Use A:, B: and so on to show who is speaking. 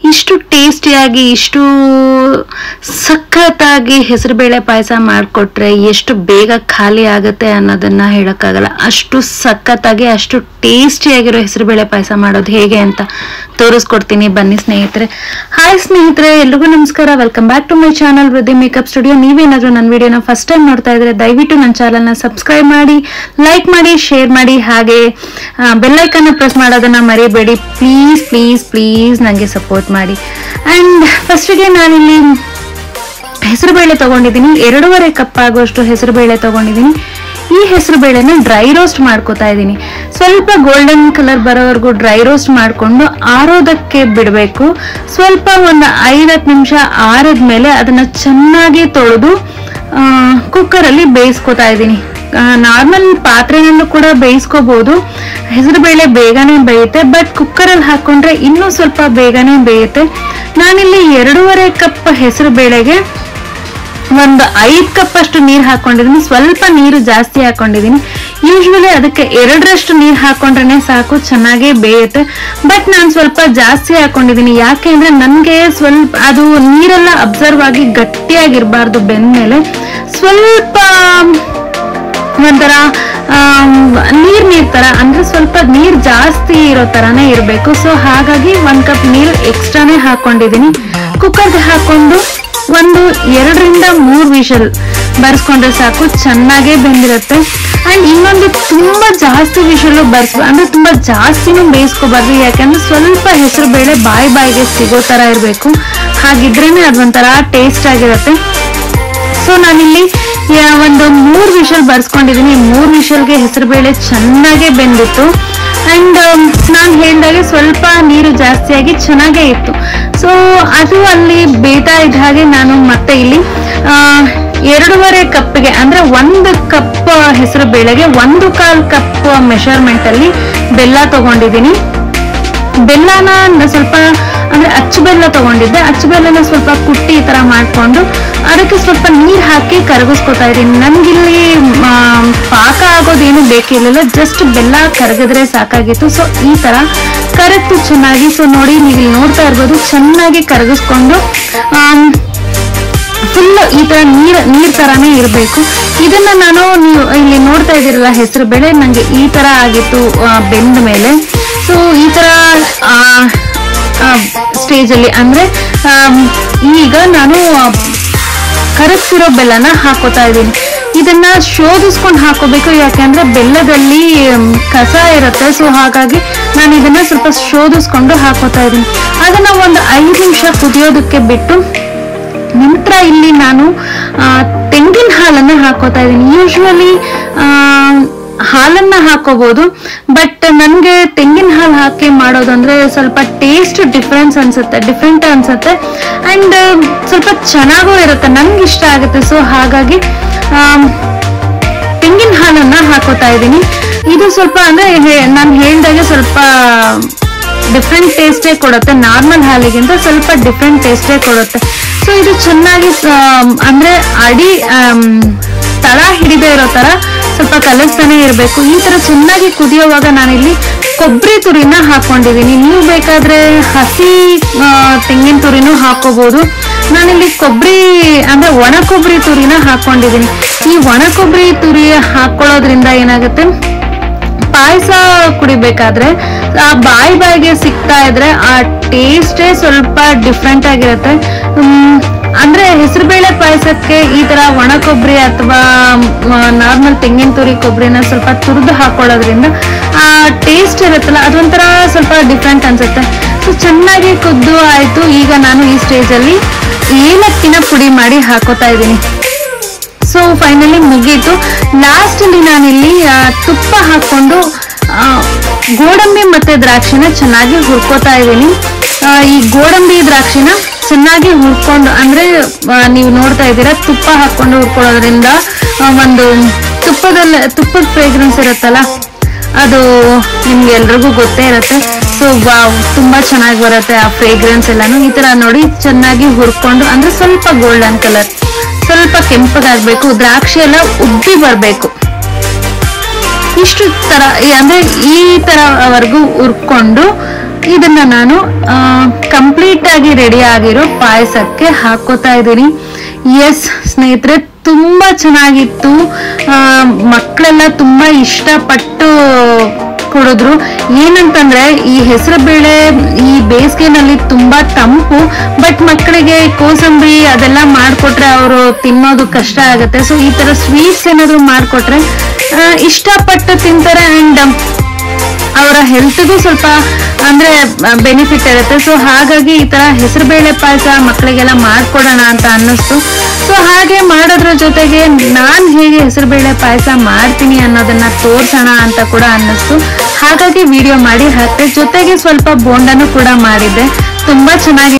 A: ಇಷ್ಟು ಟೇಸ್ಟಿಯಾಗಿ ಇಷ್ಟು ಸಖತ್ತಾಗಿ ಹೆಸರುಬೇಳೆ ಪಾಯಸ ಮಾಡಿಕೊಟ್ರೆ ಎಷ್ಟು ಬೇಗ ಖಾಲಿ ಆಗುತ್ತೆ ಅನ್ನೋದನ್ನ ಹೇಳಕ್ಕಾಗಲ್ಲ ಅಷ್ಟು ಸಖತ್ತಾಗಿ ಅಷ್ಟು ಟೇಸ್ಟಿಯಾಗಿರೋ ಹೆಸರುಬೇಳೆ ಪಾಯಸ ಮಾಡೋದು ಹೇಗೆ ಅಂತ ತೋರಿಸ್ಕೊಡ್ತೀನಿ ಬನ್ನಿ ಸ್ನೇಹಿತರೆ ಹಾಯ್ ಸ್ನೇಹಿತರೆ ಎಲ್ರಿಗೂ ನಮಸ್ಕಾರ welcome back to my channel Vruddhi makeup studio ನೀವೇನಾದ್ರೂ ನನ್ನ ವಿಡಿಯೋನ ಫಸ್ಟ್ ಟೈಮ್ ನೋಡ್ತಾ ಇದ್ರೆ ದಯವಿಟ್ಟು ನನ್ನ ಚಾನಲ್ನ ಸಬ್ಸ್ಕ್ರೈಬ್ ಮಾಡಿ ಲೈಕ್ ಮಾಡಿ ಶೇರ್ ಮಾಡಿ ಹಾಗೆ ಬೆಲ್ಲೈಕನ್ನ ಪ್ರೆಸ್ ಮಾಡೋದನ್ನ ಮರಿಬೇಡಿ ಪ್ಲೀಸ್ ಪ್ಲೀಸ್ ಪ್ಲೀಸ್ ನನಗೆ ಸಪೋರ್ಟ್ ಮಾಡಿ ಆ್ಯಂಡ್ ಫಸ್ಟಿಗೆ ನಾನಿಲ್ಲಿ ಹೆಸರುಬೇಳೆ ತಗೊಂಡಿದ್ದೀನಿ ಎರಡೂವರೆ ಕಪ್ ಆಗುವಷ್ಟು ಹೆಸರುಬೇಳೆ ತಗೊಂಡಿದ್ದೀನಿ ಈ ಹೆಸರುಬೇಳೆನ ಡ್ರೈ ರೋಸ್ಟ್ ಮಾಡ್ಕೋತಾ ಇದ್ದೀನಿ ಸ್ವಲ್ಪ ಗೋಲ್ಡನ್ ಕಲರ್ ಬರೋವರೆಗೂ ಡ್ರೈ ರೋಸ್ಟ್ ಮಾಡಿಕೊಂಡು ಆರೋದಕ್ಕೆ ಬಿಡಬೇಕು ಸ್ವಲ್ಪ ಒಂದು ಐದತ್ತು ನಿಮಿಷ ಆರಿದ್ಮೇಲೆ ಅದನ್ನ ಚೆನ್ನಾಗಿ ತೊಳೆದು ಕುಕ್ಕರಲ್ಲಿ ಬೇಯಿಸ್ಕೊತಾ ಇದ್ದೀನಿ ನಾರ್ಮಲ್ ಪಾತ್ರೆನಲ್ಲೂ ಕೂಡ ಬೇಯಿಸ್ಕೋಬಹುದು ಹೆಸರುಬೇಳೆ ಬೇಗನೆ ಬೇಯುತ್ತೆ ಬಟ್ ಕುಕ್ಕರಲ್ಲಿ ಹಾಕೊಂಡ್ರೆ ಇನ್ನೂ ಸ್ವಲ್ಪ ಬೇಗನೆ ಬೇಯುತ್ತೆ ನಾನಿಲ್ಲಿ ಎರಡೂವರೆ ಕಪ್ ಹೆಸರು ಬೇಳೆಗೆ ಒಂದು ಐದು ಕಪ್ ಅಷ್ಟು ನೀರು ಹಾಕೊಂಡಿದ್ದೀನಿ ಸ್ವಲ್ಪ ನೀರು ಜಾಸ್ತಿ ಹಾಕೊಂಡಿದ್ದೀನಿ ಯೂಶ್ವಲಿ ಅದಕ್ಕೆ ಎರಡರಷ್ಟು ನೀರು ಹಾಕೊಂಡ್ರೆ ಸಾಕು ಚೆನ್ನಾಗೇ ಬೇಯುತ್ತೆ ಬಟ್ ನಾನು ಸ್ವಲ್ಪ ಜಾಸ್ತಿ ಹಾಕೊಂಡಿದ್ದೀನಿ ಯಾಕೆ ಅಂದ್ರೆ ನನಗೆ ಸ್ವಲ್ಪ ಅದು ನೀರೆಲ್ಲ ಅಬ್ಸರ್ವ್ ಆಗಿ ಗಟ್ಟಿಯಾಗಿರ್ಬಾರ್ದು ಬೆಂದ್ಮೇಲೆ ಸ್ವಲ್ಪ ಒಂಥರ ನೀರ್ ನೀರ್ ತರ ಅಂದ್ರೆ ಸ್ವಲ್ಪ ನೀರ್ ಜಾಸ್ತಿ ಇರೋ ತರಾನೇ ಇರಬೇಕು ಸೊ ಹಾಗಾಗಿ ಒಂದ್ ಕಪ್ ನೀರು ಎಕ್ಸ್ಟ್ರಾನೇ ಹಾಕೊಂಡಿದ್ದೀನಿ ಕುಕ್ಕರ್ಗೆ ಹಾಕೊಂಡು ಒಂದು ಎರಡರಿಂದ ಮೂರು ವಿಷಲ್ ಬರ್ಸ್ಕೊಂಡ್ರೆ ಸಾಕು ಚೆನ್ನಾಗೇ ಬೆಂದಿರುತ್ತೆ ಅಂಡ್ ಇನ್ನೊಂದು ತುಂಬಾ ಜಾಸ್ತಿ ವಿಷಲು ಬರ್ಸ್ ಅಂದ್ರೆ ತುಂಬಾ ಜಾಸ್ತಿನೂ ಬೇಯಿಸ್ಕೋಬಾರ್ದು ಯಾಕಂದ್ರೆ ಸ್ವಲ್ಪ ಹೆಸರು ಬೇಳೆ ಬಾಯಿ ಬಾಯಿಗೆ ಸಿಗೋ ತರ ಇರಬೇಕು ಹಾಗಿದ್ರೇನೆ ಅದೊಂಥರ ಟೇಸ್ಟ್ ಆಗಿರುತ್ತೆ ಸೊ ನಾನಿಲ್ಲಿ ಯಾ- ಒಂದು ಮೂರು ವಿಷಲ್ ಬರ್ಸ್ಕೊಂಡಿದ್ದೀನಿ ಮೂರು ವಿಷಲ್ಗೆ ಹೆಸರುಬೇಳೆ ಚೆನ್ನಾಗೇ ಬೆಂದಿತ್ತು ಅಂಡ್ ನಾನು ಹೇಳಿದಾಗೆ ಸ್ವಲ್ಪ ನೀರು ಜಾಸ್ತಿಯಾಗಿ ಚೆನ್ನಾಗೇ ಇತ್ತು ಸೊ ಅದು ಅಲ್ಲಿ ಬೇಯ್ತಾ ಇದ್ದ ಹಾಗೆ ನಾನು ಮತ್ತೆ ಇಲ್ಲಿ ಆ, ಎರಡೂವರೆ ಕಪ್ಗೆ ಅಂದ್ರೆ ಒಂದು ಕಪ್ ಹೆಸರು ಬೇಳೆಗೆ ಒಂದು ಕಾಲ್ ಕಪ್ ಮೆಷರ್ಮೆಂಟ್ ಅಲ್ಲಿ ಬೆಲ್ಲ ತಗೊಂಡಿದ್ದೀನಿ ಬೆಲ್ಲನ ನ- ಸ್ವಲ್ಪ ಅಂದ್ರೆ ಅಚ್ಚು ಬೆಲ್ಲ ತಗೊಂಡಿದ್ದೆ ಅಚ್ಚು ಬೆಲ್ಲನ ಸ್ವಲ್ಪ ಕುಟ್ಟಿ ಈ ತರ ಮಾಡ್ಕೊಂಡು ಅದಕ್ಕೆ ಸ್ವಲ್ಪ ನೀರ್ ಹಾಕಿ ಕರಗಿಸ್ಕೊತಾ ಇದ್ದೀನಿ ನನ್ಗಿಲ್ಲಿ ಆ, ಪಾಕ ಆಗೋದೇನು ಬೇಕಿರ್ಲಿಲ್ಲ ಜಸ್ಟ್ ಬೆಲ್ಲ ಕರಗಿದ್ರೆ ಸಾಕಾಗಿತ್ತು ಸೊ ಈ ತರ ಕರಗ್ತು ಚೆನ್ನಾಗಿ ಸೊ ನೋಡಿ ನೀವು ಇಲ್ಲಿ ನೋಡ್ತಾ ಇರ್ಬೋದು ಚೆನ್ನಾಗಿ ಕರಗಿಸ್ಕೊಂಡು ಆಮ್, ಫುಲ್ ಈ ತರ ನೀರ್ ನೀರ್ ತರಾನೇ ಇರಬೇಕು ಇದನ್ನ ನಾನು ನೀವು ಇಲ್ಲಿ ನೋಡ್ತಾ ಇದ್ದೀರಲ್ಲ ಹೆಸರು ಬೇಳೆ ನಂಗೆ ಈ ತರ ಆಗಿತ್ತು ಆ, ಬೆಂದ ಮೇಲೆ ಸೊ ಈ ತರ ಸ್ಟೇಜ್ ಅಲ್ಲಿ ಅಂದ್ರೆ ಆಮ್, ಈಗ ನಾನು ಕರಗ್ಸಿರೋ ಬೆಲ್ಲನ ಹಾಕೋತಾ ಇದ್ದೀನಿ ಇದನ್ನ ಶೋಧಿಸ್ಕೊಂಡು ಹಾಕೋಬೇಕು ಯಾಕಂದ್ರೆ ಬೆಲ್ಲದಲ್ಲಿ ಮ್, ಕಸ ಇರುತ್ತೆ ಸೊ ಹಾಗಾಗಿ ನಾನು ಇದನ್ನ ಸ್ವಲ್ಪ ಶೋಧಿಸ್ಕೊಂಡು ಹಾಕೋತಾ ಇದ್ದೀನಿ ಅದನ್ನ ಒಂದು ಐದು ನಿಮಿಷ ಕುದಿಯೋದಕ್ಕೆ ಬಿಟ್ಟು ನಂತರ ಇಲ್ಲಿ ನಾನು ಆ, ತೆಂಗಿನ ಹಾಲನ್ನ ಹಾಕೋತಾ ಇದ್ದೀನಿ ಯೂಶ್ವಲಿ ಹಾಲನ್ನ ಹಾಕೋಬಹುದು ಬಟ್ ನನಗೆ ತೆಂಗಿನ ಹಾಲು ಹಾಕಿ ಮಾಡೋದಂದ್ರೆ ಸ್ವಲ್ಪ ಟೇಸ್ಟ್ ಡಿಫ್ರೆನ್ಸ್ ಅನ್ಸುತ್ತೆ ಡಿಫ್ರೆಂಟ್ ಅನ್ಸುತ್ತೆ ಅಂಡ್ ಸ್ವಲ್ಪ ಚೆನ್ನಾಗೂ ಇರುತ್ತೆ ನನ್ಗೆ ಇಷ್ಟ ಆಗುತ್ತೆ ಸೊ ಹಾಗಾಗಿ ಆಮ್, ತೆಂಗಿನ ಹಾಲನ್ನ ಹಾಕೋತಾ ಇದ್ದೀನಿ ಇದು ಸ್ವಲ್ಪ ಅಂದ್ರೆ ನಾನು ಹೇಳ್ದಾಗೆ ಸ್ವಲ್ಪ ಡಿಫ್ರೆಂಟ್ ಟೇಸ್ಟೇ ಕೊಡುತ್ತೆ ನಾರ್ಮಲ್ ಹಾಲಿಗಿಂತ ಸ್ವಲ್ಪ ಡಿಫ್ರೆಂಟ್ ಟೇಸ್ಟೇ ಕೊಡುತ್ತೆ ಸೊ ಇದು ಚೆನ್ನಾಗಿ ಆಮ್, ಅಂದ್ರೆ ಅಡಿ ಆಮ್, ತಳ ಹಿಡಿದೇ ಇರೋ ತರ ಸ್ವಲ್ಪ ಕಲಿಸ್ತಾನೆ ಇರಬೇಕು ಈ ತರ ಚೆನ್ನಾಗಿ ಕುದಿಯೋವಾಗ ನಾನಿಲ್ಲಿ ಕೊಬ್ಬರಿ ತುರಿನ ಹಾಕೊಂಡಿದ್ದೀನಿ ನೀವು ಬೇಕಾದ್ರೆ ಹಸಿ ಆ, ತೆಂಗಿನ ತುರಿನೂ ಹಾಕೋಬಹುದು ನಾನಿಲ್ಲಿ ಕೊಬ್ಬರಿ ಅಂದ್ರೆ ಒಣ ಕೊಬ್ಬರಿ ತುರಿನ ಹಾಕೊಂಡಿದ್ದೀನಿ ಈ ಒಣ ಕೊಬ್ಬರಿ ತುರಿ ಹಾಕೊಳ್ಳೋದ್ರಿಂದ ಏನಾಗುತ್ತೆ ಪಾಯಸ ಕುಡಿಬೇಕಾದ್ರೆ ಆ ಬಾಯಿ ಬಾಯಿಗೆ ಸಿಗ್ತಾ ಇದ್ರೆ ಆ ಟೇಸ್ಟೇ ಸ್ವಲ್ಪ ಡಿಫ್ರೆಂಟ್ ಆಗಿರುತ್ತೆ ಹ್ಮ್, ಅಂದ್ರೆ ಹೆಸರುಬೇಳೆ ಪಾಯಸಕ್ಕೆ ಈ ತರ ಒಣ ಕೊಬ್ಬರಿ ಅಥವಾ ನಾರ್ಮಲ್ ತೆಂಗಿನ ತುರಿ ಕೊಬ್ಬರಿನ ಸ್ವಲ್ಪ ತುರಿದು ಹಾಕೊಳ್ಳೋದ್ರಿಂದ ಆ ಟೇಸ್ಟ್ ಇರುತ್ತಲ್ಲ ಅದೊಂಥರ ಸ್ವಲ್ಪ ಡಿಫ್ರೆಂಟ್ ಅನ್ಸುತ್ತೆ ಸೊ ಚೆನ್ನಾಗಿ ಕುದ್ದು ಆಯ್ತು ಈಗ ನಾನು ಈ ಸ್ಟೇಜಲ್ಲಿ ಏಲಕ್ಕಿನ ಪುಡಿ ಮಾಡಿ ಹಾಕೋತಾ ಇದ್ದೀನಿ ಸೊ ಫೈನಲಿ ಮುಗೀತು ಲಾಸ್ಟ್ ಅಲ್ಲಿ ನಾನಿಲ್ಲಿ ಆ, ತುಪ್ಪ ಹಾಕೊಂಡು ಆ, ಗೋಡಂಬಿ ಮತ್ತೆ ದ್ರಾಕ್ಷಿನ ಚೆನ್ನಾಗಿ ಹುರ್ಕೋತಾ ಇದ್ದೀನಿ ಆ, ಈ ಗೋಡಂಬಿ ದ್ರಾಕ್ಷಿನ ಚೆನ್ನಾಗಿ ಹುರ್ಕೊಂಡು ಅಂದ್ರೆ ಆ, ನೀವು ನೋಡ್ತಾ ಇದ್ದೀರಾ ತುಪ್ಪ ಹಾಕೊಂಡು ಹುರ್ಕೊಳ್ಳೋದ್ರಿಂದ ಆ, ಒಂದು ತುಪ್ಪದಲ್ಲಿ ತುಪ್ಪದ ಫ್ರೇಗ್ರೆನ್ಸ್ ಇರುತ್ತಲ್ಲ ಅದು ನಿಮ್ಗೆ ಎಲ್ರಿಗೂ ಗೊತ್ತೇ ಇರುತ್ತೆ ಸೊ ವಾವ್ ತುಂಬಾ ಚೆನ್ನಾಗಿ ಬರುತ್ತೆ ಆ ಫ್ರೇಗ್ರೆನ್ಸ್ ಎಲ್ಲಾನು ಈ ತರ ನೋಡಿ ಚೆನ್ನಾಗಿ ಹುರ್ಕೊಂಡು ಅಂದ್ರೆ ಸ್ವಲ್ಪ ಗೋಲ್ಡನ್ ಕಲರ್ ಸ್ವಲ್ಪ ಕೆಂಪಗಾಗ್ಬೇಕು ದ್ರಾಕ್ಷಿ ಎಲ್ಲ ಉಬ್ಬಿ ಬರ್ಬೇಕು ಇಷ್ಟು ತರ ಈ- ಅಂದ್ರೆ ಈ ತರವರೆಗೂ ಹುರ್ಕೊಂಡು ಇದನ್ನ ನಾನು ಕಂಪ್ಲೀಟ್ ಆಗಿ ಆಗಿ ರೆಡಿ ಆಗಿರೋ ಪಾಯಸಕ್ಕೆ ಹಾಕೋತಾ ಇದ್ದೀನಿ ಎಸ್ ಸ್ನೇಹಿತರೆ ತುಂಬಾ ಚೆನ್ನಾಗಿತ್ತು ಆ, ಮಕ್ಕಳೆಲ್ಲ ತುಂಬಾ ಇಷ್ಟಪಟ್ಟು ಕೊಡಿದ್ರು ಏನಂತಂದ್ರೆ ಈ ಹೆಸರು ಬೇಳೆ ಈ ಬೇಸಿಗೆನಲ್ಲಿ ತುಂಬಾ ತಂಪು ಬಟ್ ಮಕ್ಕಳಿಗೆ ಕೋಸಂಬರಿ ಅದೆಲ್ಲ ಮಾಡ್ಕೊಟ್ರೆ ಅವರು ತಿನ್ನೋದು ಕಷ್ಟ ಆಗುತ್ತೆ ಸೊ ಈ ತರ ಸ್ವೀಟ್ಸ್ ಏನಾದ್ರು ಮಾಡ್ಕೊಟ್ರೆ ಆ, ಇಷ್ಟಪಟ್ಟು ತಿಂತಾರೆ ಅಂಡ್ ಅವರ ಹೆಲ್ತ್ಗೂ ಸ್ವಲ್ಪ ಅಂದ್ರೆ ಬೆನಿಫಿಟ್ ಇರುತ್ತೆ ಸೊ ಹಾಗಾಗಿ ಈ ತರ ಹೆಸರುಬೇಳೆ ಪಾಯಸ ಮಕ್ಕಳಿಗೆಲ್ಲ ಮಾಡ್ಕೊಡೋಣ ಅಂತ ಅನ್ನಿಸ್ತು ಸೊ ಹಾಗೆ ಮಾಡೋದ್ರ ಜೊತೆಗೆ ನಾನ್ ಹೇಗೆ ಹೆಸರುಬೇಳೆ ಪಾಯಸ ಮಾಡ್ತೀನಿ ಅನ್ನೋದನ್ನ ತೋರ್ಸೋಣ ಅಂತ ಕೂಡ ಅನ್ನಿಸ್ತು ಹಾಗಾಗಿ ವಿಡಿಯೋ ಮಾಡಿ ಹಾಕ್ತೆ ಜೊತೆಗೆ ಸ್ವಲ್ಪ ಬೋಂಡನು ಕೂಡ ಮಾಡಿದ್ದೆ ತುಂಬಾ ಚೆನ್ನಾಗಿ